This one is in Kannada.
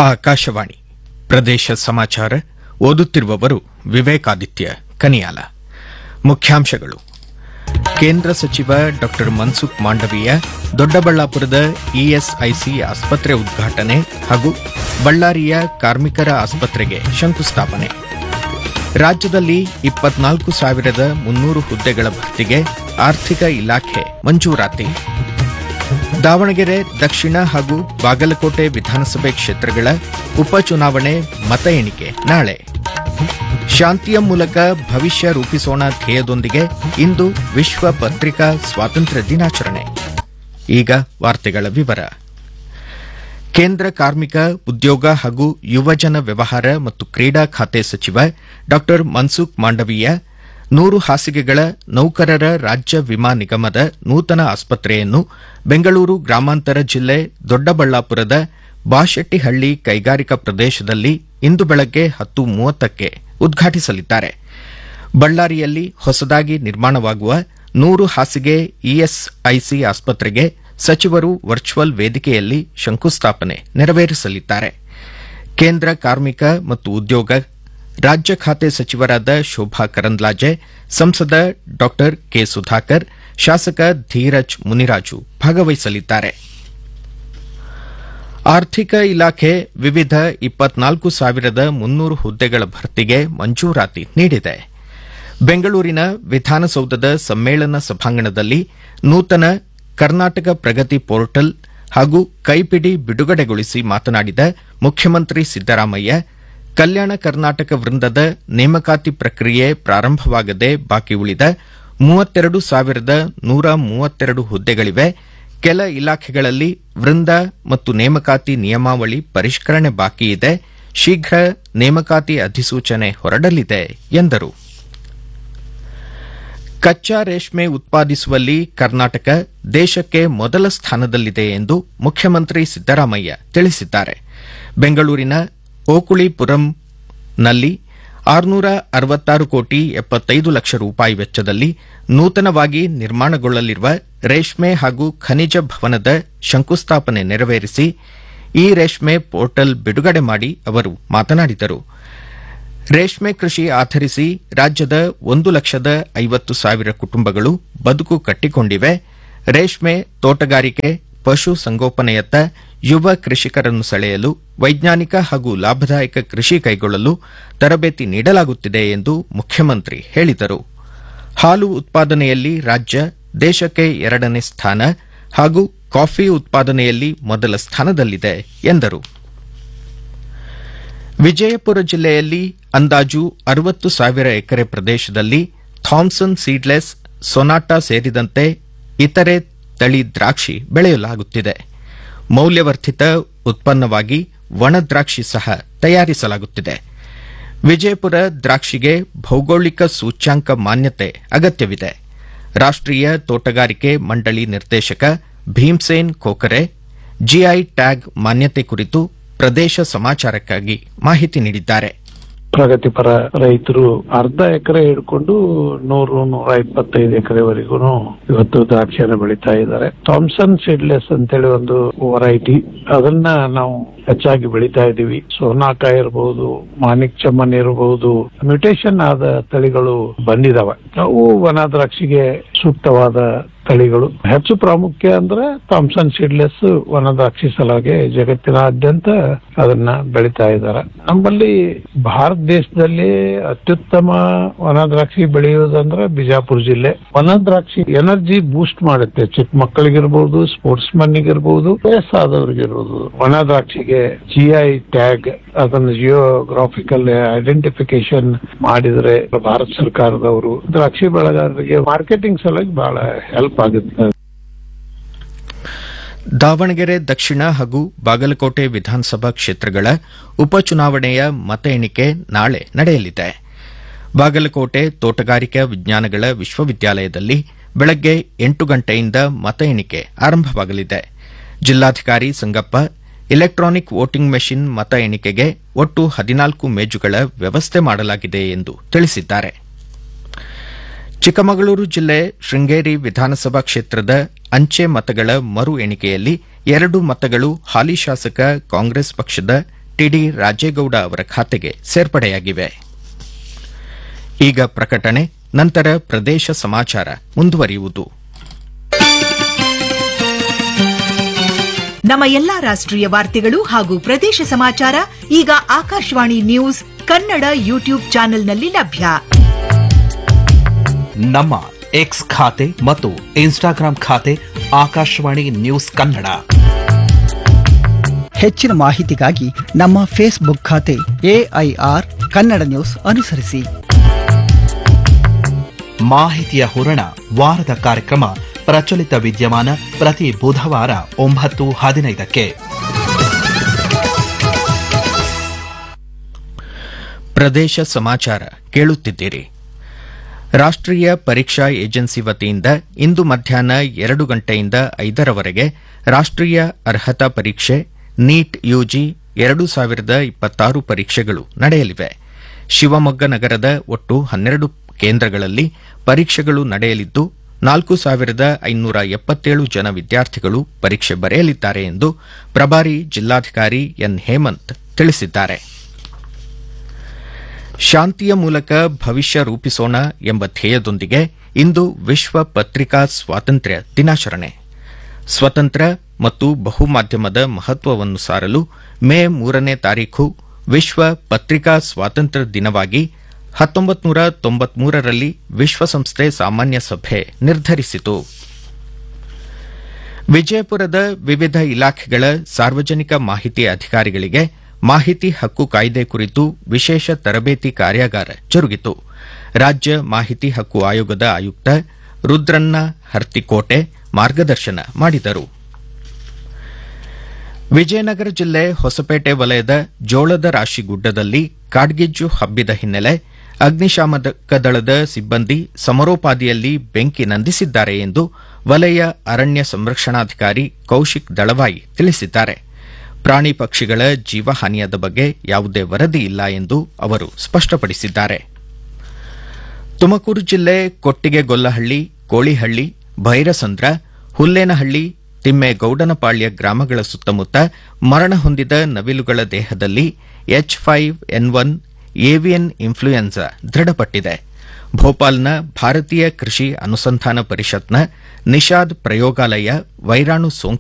ಆಕಾಶವಾಣಿ ಪ್ರದೇಶ ಸಮಾಚಾರ ಓದುತ್ತಿರುವವರು ವಿವೇಕಾದಿತ್ಯ ಕನಿಯಾಲ ಮುಖ್ಯಾಂಶಗಳು ಕೇಂದ್ರ ಸಚಿವ ಡಾ ಮನ್ಸುಖ್ ಮಾಂಡವೀಯ ದೊಡ್ಡಬಳ್ಳಾಪುರದ ಇಎಸ್ಐಸಿ ಆಸ್ಪತ್ರೆ ಉದ್ಘಾಟನೆ ಹಾಗೂ ಬಳ್ಳಾರಿಯ ಕಾರ್ಮಿಕರ ಆಸ್ಪತ್ರೆಗೆ ಶಂಕುಸ್ಥಾಪನೆ ರಾಜ್ಯದಲ್ಲಿ ಇಪ್ಪತ್ನಾಲ್ಕು ಸಾವಿರದ ಮುನ್ನೂರು ಹುದ್ದೆಗಳ ಭರ್ತಿಗೆ ಆರ್ಥಿಕ ಇಲಾಖೆ ಮಂಜೂರಾತಿ ದಾವಣಗೆರೆ ದಕ್ಷಿಣ ಹಾಗೂ ಬಾಗಲಕೋಟೆ ವಿಧಾನಸಭೆ ಕ್ಷೇತ್ರಗಳ ಉಪಚುನಾವಣೆ ಮತ ಎಣಿಕೆ ನಾಳೆ ಶಾಂತಿಯ ಮೂಲಕ ಭವಿಷ್ಯ ರೂಪಿಸೋಣ ಧ್ಯೇಯದೊಂದಿಗೆ ಇಂದು ವಿಶ್ವ ಪತ್ರಿಕಾ ಸ್ವಾತಂತ್ರ್ಯ ದಿನಾಚರಣೆ ಈಗ ವಾರ್ತೆಗಳ ವಿವರ ಕೇಂದ್ರ ಕಾರ್ಮಿಕ ಉದ್ಯೋಗ ಹಾಗೂ ಯುವಜನ ವ್ಯವಹಾರ ಮತ್ತು ಕ್ರೀಡಾ ಖಾತೆ ಸಚಿವ ಡಾ ಮನ್ಸುಖ್ ಮಾಂಡವೀಯ ನೂರು ಹಾಸಿಗೆಗಳ ನೌಕರರ ರಾಜ್ಯ ವಿಮಾ ನಿಗಮದ ನೂತನ ಆಸ್ಪತ್ರೆಯನ್ನು ಬೆಂಗಳೂರು ಗ್ರಾಮಾಂತರ ಜಿಲ್ಲೆ ದೊಡ್ಡಬಳ್ಳಾಪುರದ ಬಾಶೆಟ್ಟಿಹಳ್ಳಿ ಕೈಗಾರಿಕಾ ಪ್ರದೇಶದಲ್ಲಿ ಇಂದು ಬೆಳಗ್ಗೆ ಹತ್ತು ಮೂವತ್ತಕ್ಕೆ ಉದ್ಘಾಟಿಸಲಿದ್ದಾರೆ ಬಳ್ಳಾರಿಯಲ್ಲಿ ಹೊಸದಾಗಿ ನಿರ್ಮಾಣವಾಗುವ ನೂರು ಹಾಸಿಗೆ ಇಎಸ್ಐಸಿ ಆಸ್ಪತ್ರೆಗೆ ಸಚಿವರು ವರ್ಚುವಲ್ ವೇದಿಕೆಯಲ್ಲಿ ಶಂಕುಸ್ಥಾಪನೆ ನೆರವೇರಿಸಲಿದ್ದಾರೆ ಕೇಂದ್ರ ಕಾರ್ಮಿಕ ಮತ್ತು ಉದ್ಯೋಗ ರಾಜ್ಯ ಖಾತೆ ಸಚಿವರಾದ ಶೋಭಾ ಕರಂದ್ಲಾಜೆ ಸಂಸದ ಡಾ ಕೆ ಸುಧಾಕರ್ ಶಾಸಕ ಧೀರಜ್ ಮುನಿರಾಜು ಭಾಗವಹಿಸಲಿದ್ದಾರೆ ಆರ್ಥಿಕ ಇಲಾಖೆ ವಿವಿಧ ಇಪ್ಪತ್ನಾಲ್ಕು ಸಾವಿರದ ಮುನ್ನೂರು ಹುದ್ದೆಗಳ ಭರ್ತಿಗೆ ಮಂಜೂರಾತಿ ನೀಡಿದೆ ಬೆಂಗಳೂರಿನ ವಿಧಾನಸೌಧದ ಸಮ್ಮೇಳನ ಸಭಾಂಗಣದಲ್ಲಿ ನೂತನ ಕರ್ನಾಟಕ ಪ್ರಗತಿ ಪೋರ್ಟಲ್ ಹಾಗೂ ಕೈಪಿಡಿ ಬಿಡುಗಡೆಗೊಳಿಸಿ ಮಾತನಾಡಿದ ಮುಖ್ಯಮಂತ್ರಿ ಸಿದ್ದರಾಮಯ್ಯ ಕಲ್ಯಾಣ ಕರ್ನಾಟಕ ವೃಂದದ ನೇಮಕಾತಿ ಪ್ರಕ್ರಿಯೆ ಪ್ರಾರಂಭವಾಗದೆ ಬಾಕಿ ಉಳಿದ ಮೂವತ್ತೆರಡು ಸಾವಿರದ ನೂರ ಮೂವತ್ತೆರಡು ಹುದ್ದೆಗಳಿವೆ ಕೆಲ ಇಲಾಖೆಗಳಲ್ಲಿ ವೃಂದ ಮತ್ತು ನೇಮಕಾತಿ ನಿಯಮಾವಳಿ ಪರಿಷ್ಕರಣೆ ಬಾಕಿ ಇದೆ ಶೀಘ್ರ ನೇಮಕಾತಿ ಅಧಿಸೂಚನೆ ಹೊರಡಲಿದೆ ಎಂದರು ಕಚ್ಚಾ ರೇಷ್ಮೆ ಉತ್ಪಾದಿಸುವಲ್ಲಿ ಕರ್ನಾಟಕ ದೇಶಕ್ಕೆ ಮೊದಲ ಸ್ಥಾನದಲ್ಲಿದೆ ಎಂದು ಮುಖ್ಯಮಂತ್ರಿ ಸಿದ್ದರಾಮಯ್ಯ ತಿಳಿಸಿದ್ದಾರೆ ಬೆಂಗಳೂರಿನ ಓಕುಳಿಪುರಂನಲ್ಲಿ ಆರುನೂರ ಅರವತ್ತಾರು ಕೋಟಿ ಎಪ್ಪತ್ತೈದು ಲಕ್ಷ ರೂಪಾಯಿ ವೆಚ್ಚದಲ್ಲಿ ನೂತನವಾಗಿ ನಿರ್ಮಾಣಗೊಳ್ಳಲಿರುವ ರೇಷ್ಮೆ ಹಾಗೂ ಖನಿಜ ಭವನದ ಶಂಕುಸ್ಥಾಪನೆ ನೆರವೇರಿಸಿ ಈ ರೇಷ್ಮೆ ಪೋರ್ಟಲ್ ಬಿಡುಗಡೆ ಮಾಡಿ ಅವರು ಮಾತನಾಡಿದರು ರೇಷ್ಮೆ ಕೃಷಿ ಆಧರಿಸಿ ರಾಜ್ಯದ ಒಂದು ಲಕ್ಷದ ಐವತ್ತು ಸಾವಿರ ಕುಟುಂಬಗಳು ಬದುಕು ಕಟ್ಟಿಕೊಂಡಿವೆ ರೇಷ್ಮೆ ತೋಟಗಾರಿಕೆ ಪಶು ಸಂಗೋಪನೆಯತ್ತ ಯುವ ಕೃಷಿಕರನ್ನು ಸೆಳೆಯಲು ವೈಜ್ಞಾನಿಕ ಹಾಗೂ ಲಾಭದಾಯಕ ಕೃಷಿ ಕೈಗೊಳ್ಳಲು ತರಬೇತಿ ನೀಡಲಾಗುತ್ತಿದೆ ಎಂದು ಮುಖ್ಯಮಂತ್ರಿ ಹೇಳಿದರು ಹಾಲು ಉತ್ಪಾದನೆಯಲ್ಲಿ ರಾಜ್ಯ ದೇಶಕ್ಕೆ ಎರಡನೇ ಸ್ಥಾನ ಹಾಗೂ ಕಾಫಿ ಉತ್ಪಾದನೆಯಲ್ಲಿ ಮೊದಲ ಸ್ಥಾನದಲ್ಲಿದೆ ಎಂದರು ವಿಜಯಪುರ ಜಿಲ್ಲೆಯಲ್ಲಿ ಅಂದಾಜು ಅರವತ್ತು ಸಾವಿರ ಎಕರೆ ಪ್ರದೇಶದಲ್ಲಿ ಥಾಮ್ಸನ್ ಸೀಡ್ಲೆಸ್ ಸೊನಾಟಾ ಸೇರಿದಂತೆ ಇತರೆ ತಳಿ ದ್ರಾಕ್ಷಿ ಬೆಳೆಯಲಾಗುತ್ತಿದೆ ಮೌಲ್ಯವರ್ಧಿತ ಉತ್ಪನ್ನವಾಗಿ ಒಣ ದ್ರಾಕ್ಷಿ ಸಹ ತಯಾರಿಸಲಾಗುತ್ತಿದೆ ವಿಜಯಪುರ ದ್ರಾಕ್ಷಿಗೆ ಭೌಗೋಳಿಕ ಸೂಚ್ಯಾಂಕ ಮಾನ್ಯತೆ ಅಗತ್ಯವಿದೆ ರಾಷ್ಟೀಯ ತೋಟಗಾರಿಕೆ ಮಂಡಳಿ ನಿರ್ದೇಶಕ ಭೀಮ್ಸೇನ್ ಖೋಖರೆ ಜಿಐ ಟ್ಯಾಗ್ ಮಾನ್ಯತೆ ಕುರಿತು ಪ್ರದೇಶ ಸಮಾಚಾರಕ್ಕಾಗಿ ಮಾಹಿತಿ ನೀಡಿದ್ದಾರೆ ಪ್ರಗತಿಪರ ರೈತರು ಅರ್ಧ ಎಕರೆ ಹಿಡ್ಕೊಂಡು ನೂರು ನೂರ ಇಪ್ಪತ್ತೈದು ಎಕರೆವರೆಗೂ ಇವತ್ತು ದ್ರಾಕ್ಷಿಯನ್ನು ಬೆಳೀತಾ ಇದ್ದಾರೆ ಥಾಮ್ಸನ್ ಸೀಡ್ಲೆಸ್ ಅಂತೇಳಿ ಒಂದು ವೆರೈಟಿ ಅದನ್ನ ನಾವು ಹೆಚ್ಚಾಗಿ ಬೆಳೀತಾ ಇದ್ದೀವಿ ಸೋನಾಕ ಇರಬಹುದು ಮಾಣಿಕ್ ಚಮ್ಮನ್ ಇರಬಹುದು ಮ್ಯೂಟೇಶನ್ ಆದ ತಳಿಗಳು ಬಂದಿದಾವೆ ಅವು ವನ ದ್ರಾಕ್ಷಿಗೆ ಸೂಕ್ತವಾದ ತಳಿಗಳು ಹೆಚ್ಚು ಪ್ರಾಮುಖ್ಯ ಅಂದ್ರೆ ಥಾಮ್ಸನ್ ಸೀಡ್ಲೆಸ್ ವನ ದ್ರಾಕ್ಷಿ ಸಲುವಾಗಿ ಜಗತ್ತಿನಾದ್ಯಂತ ಅದನ್ನ ಬೆಳೀತಾ ಇದ್ದಾರೆ ನಮ್ಮಲ್ಲಿ ಭಾರತ ದೇಶದಲ್ಲಿ ಅತ್ಯುತ್ತಮ ವನ ದ್ರಾಕ್ಷಿ ಬೆಳೆಯುವುದಂದ್ರೆ ಬಿಜಾಪುರ ಜಿಲ್ಲೆ ವನ ದ್ರಾಕ್ಷಿ ಎನರ್ಜಿ ಬೂಸ್ಟ್ ಮಾಡುತ್ತೆ ಚಿಕ್ಕ ಮಕ್ಕಳಿಗಿರ್ಬೋದು ಸ್ಪೋರ್ಟ್ಸ್ ಮನ್ನಿಗಿರ್ಬೋದು ವಯಸ್ಸಾದವ್ರಿಗಿರ್ಬೋದು ವನ ದ್ರಾಕ್ಷಿಗೆ ಜಿಐ ಟ್ಯಾಗ್ ಅದನ್ನು ಜಿಯೋಗ್ರಾಫಿಕಲ್ ಐಡೆಂಟಿಫಿಕೇಶನ್ ಮಾಡಿದ್ರೆ ಭಾರತ ಸರ್ಕಾರದವರು ದ್ರಾಕ್ಷಿ ಬೆಳೆಗಾರರಿಗೆ ಮಾರ್ಕೆಟಿಂಗ್ ಸಲುವಾಗಿ ಬಹಳ ಹೆಲ್ಪ್ ಆಗುತ್ತೆ ದಾವಣಗೆರೆ ದಕ್ಷಿಣ ಹಾಗೂ ಬಾಗಲಕೋಟೆ ವಿಧಾನಸಭಾ ಕ್ಷೇತ್ರಗಳ ಉಪಚುನಾವಣೆಯ ಮತ ಎಣಿಕೆ ನಾಳೆ ನಡೆಯಲಿದೆ ಬಾಗಲಕೋಟೆ ತೋಟಗಾರಿಕಾ ವಿಜ್ಞಾನಗಳ ವಿಶ್ವವಿದ್ಯಾಲಯದಲ್ಲಿ ಬೆಳಗ್ಗೆ ಎಂಟು ಗಂಟೆಯಿಂದ ಮತ ಎಣಿಕೆ ಆರಂಭವಾಗಲಿದೆ ಜಿಲ್ಲಾಧಿಕಾರಿ ಸಂಗಪ್ಪ ಇಲೆಕ್ಟ್ರಾನಿಕ್ ವೋಟಿಂಗ್ ಮೆಷಿನ್ ಮತ ಎಣಿಕೆಗೆ ಒಟ್ಟು ಹದಿನಾಲ್ಕು ಮೇಜುಗಳ ವ್ಯವಸ್ಥೆ ಮಾಡಲಾಗಿದೆ ಎಂದು ತಿಳಿಸಿದ್ದಾರೆ ಚಿಕ್ಕಮಗಳೂರು ಜಿಲ್ಲೆ ಶೃಂಗೇರಿ ವಿಧಾನಸಭಾ ಕ್ಷೇತ್ರದ ಅಂಚೆ ಮತಗಳ ಮರು ಎಣಿಕೆಯಲ್ಲಿ ಎರಡು ಮತಗಳು ಹಾಲಿ ಶಾಸಕ ಕಾಂಗ್ರೆಸ್ ಪಕ್ಷದ ಟಿಡಿ ರಾಜೇಗೌಡ ಅವರ ಖಾತೆಗೆ ಸೇರ್ಪಡೆಯಾಗಿವೆ ಈಗ ಪ್ರಕಟಣೆ ನಂತರ ಪ್ರದೇಶ ಸಮಾಚಾರ ಮುಂದುವರಿಯುವುದು ನಮ್ಮ ಎಲ್ಲಾ ರಾಷ್ಟ್ರೀಯ ವಾರ್ತೆಗಳು ಹಾಗೂ ಪ್ರದೇಶ ಸಮಾಚಾರ ಈಗ ಆಕಾಶವಾಣಿ ನ್ಯೂಸ್ ಕನ್ನಡ ಯೂಟ್ಯೂಬ್ ಚಾನೆಲ್ನಲ್ಲಿ ಲಭ್ಯ ನಮ್ಮ ಎಕ್ಸ್ ಖಾತೆ ಮತ್ತು ಇನ್ಸ್ಟಾಗ್ರಾಂ ಖಾತೆ ಆಕಾಶವಾಣಿ ನ್ಯೂಸ್ ಕನ್ನಡ ಹೆಚ್ಚಿನ ಮಾಹಿತಿಗಾಗಿ ನಮ್ಮ ಫೇಸ್ಬುಕ್ ಖಾತೆ ಎಐಆರ್ ಕನ್ನಡ ನ್ಯೂಸ್ ಅನುಸರಿಸಿ ಮಾಹಿತಿಯ ಹೂರಣ ವಾರದ ಕಾರ್ಯಕ್ರಮ ಪ್ರಚಲಿತ ವಿದ್ಯಮಾನ ಪ್ರತಿ ಬುಧವಾರ ಒಂಬತ್ತು ಹದಿನೈದಕ್ಕೆ ಪ್ರದೇಶ ಸಮಾಚಾರ ಕೇಳುತ್ತಿದ್ದೀರಿ ರಾಷ್ಟ್ರೀಯ ಪರೀಕ್ಷಾ ಏಜೆನ್ಸಿ ವತಿಯಿಂದ ಇಂದು ಮಧ್ಯಾಹ್ನ ಎರಡು ಗಂಟೆಯಿಂದ ಐದರವರೆಗೆ ರಾಷ್ಟ್ರೀಯ ಅರ್ಹತಾ ಪರೀಕ್ಷೆ ನೀಟ್ ಯುಜಿ ಎರಡು ಸಾವಿರದ ಇಪ್ಪತ್ತಾರು ಪರೀಕ್ಷೆಗಳು ನಡೆಯಲಿವೆ ಶಿವಮೊಗ್ಗ ನಗರದ ಒಟ್ಟು ಹನ್ನೆರಡು ಕೇಂದ್ರಗಳಲ್ಲಿ ಪರೀಕ್ಷೆಗಳು ನಡೆಯಲಿದ್ದು ನಾಲ್ಕು ಸಾವಿರದ ಐನೂರ ಎಪ್ಪತ್ತೇಳು ಜನ ವಿದ್ಯಾರ್ಥಿಗಳು ಪರೀಕ್ಷೆ ಬರೆಯಲಿದ್ದಾರೆ ಎಂದು ಪ್ರಭಾರಿ ಜಿಲ್ಲಾಧಿಕಾರಿ ಎನ್ ಹೇಮಂತ್ ತಿಳಿಸಿದ್ದಾರೆ ಶಾಂತಿಯ ಮೂಲಕ ಭವಿಷ್ಯ ರೂಪಿಸೋಣ ಎಂಬ ಧ್ಯೇಯದೊಂದಿಗೆ ಇಂದು ವಿಶ್ವ ಪತ್ರಿಕಾ ಸ್ವಾತಂತ್ರ್ಯ ದಿನಾಚರಣೆ ಸ್ವತಂತ್ರ ಮತ್ತು ಬಹುಮಾಧ್ಯಮದ ಮಹತ್ವವನ್ನು ಸಾರಲು ಮೇ ಮೂರನೇ ತಾರೀಖು ವಿಶ್ವ ಪತ್ರಿಕಾ ಸ್ವಾತಂತ್ರ್ಯ ದಿನವಾಗಿ ಹತ್ತೊಂಬತ್ತು ನೂರ ತೊಂಬತ್ಮೂರರಲ್ಲಿ ವಿಶ್ವಸಂಸ್ಥೆ ಸಾಮಾನ್ಯ ಸಭೆ ನಿರ್ಧರಿಸಿತು ವಿಜಯಪುರದ ವಿವಿಧ ಇಲಾಖೆಗಳ ಸಾರ್ವಜನಿಕ ಮಾಹಿತಿ ಅಧಿಕಾರಿಗಳಿಗೆ ಮಾಹಿತಿ ಹಕ್ಕು ಕಾಯ್ದೆ ಕುರಿತು ವಿಶೇಷ ತರಬೇತಿ ಕಾರ್ಯಾಗಾರ ಜರುಗಿತು ರಾಜ್ಯ ಮಾಹಿತಿ ಹಕ್ಕು ಆಯೋಗದ ಆಯುಕ್ತ ರುದ್ರನ್ನ ಹರ್ತಿಕೋಟೆ ಮಾರ್ಗದರ್ಶನ ಮಾಡಿದರು ವಿಜಯನಗರ ಜಿಲ್ಲೆ ಹೊಸಪೇಟೆ ವಲಯದ ಜೋಳದ ರಾಶಿ ಗುಡ್ಡದಲ್ಲಿ ಕಾಡ್ಗಿಜ್ಜು ಹಬ್ಬಿದ ಹಿನ್ನೆಲೆ ಅಗ್ನಿಶಾಮಕ ದಳದ ಸಿಬ್ಬಂದಿ ಸಮರೋಪಾದಿಯಲ್ಲಿ ಬೆಂಕಿ ನಂದಿಸಿದ್ದಾರೆ ಎಂದು ವಲಯ ಅರಣ್ಯ ಸಂರಕ್ಷಣಾಧಿಕಾರಿ ಕೌಶಿಕ್ ದಳವಾಯಿ ತಿಳಿಸಿದ್ದಾರೆ ಪ್ರಾಣಿ ಪಕ್ಷಿಗಳ ಜೀವಹಾನಿಯಾದ ಬಗ್ಗೆ ಯಾವುದೇ ವರದಿ ಇಲ್ಲ ಎಂದು ಅವರು ಸ್ಪಷ್ಟಪಡಿಸಿದ್ದಾರೆ ತುಮಕೂರು ಜಿಲ್ಲೆ ಕೊಟ್ಟಿಗೆಗೊಲ್ಲಹಳ್ಳಿ ಕೋಳಿಹಳ್ಳಿ ಭೈರಸಂದ್ರ ಹುಲ್ಲೇನಹಳ್ಳಿ ತಿಮ್ಮೇಗೌಡನಪಾಳ್ಯ ಗ್ರಾಮಗಳ ಸುತ್ತಮುತ್ತ ಮರಣ ಹೊಂದಿದ ನವಿಲುಗಳ ದೇಹದಲ್ಲಿ H five N one avian influenza ದೃಢಪಟ್ಟಿದೆ ಭೋಪಾಲ್ನ ಭಾರತೀಯ ಕೃಷಿ ಅನುಸಂಧಾನ ಪರಿಷತ್ನ ನಿಷಾದ್ ಪ್ರಯೋಗಾಲಯ ವೈರಾಣು ಸೋಂಕು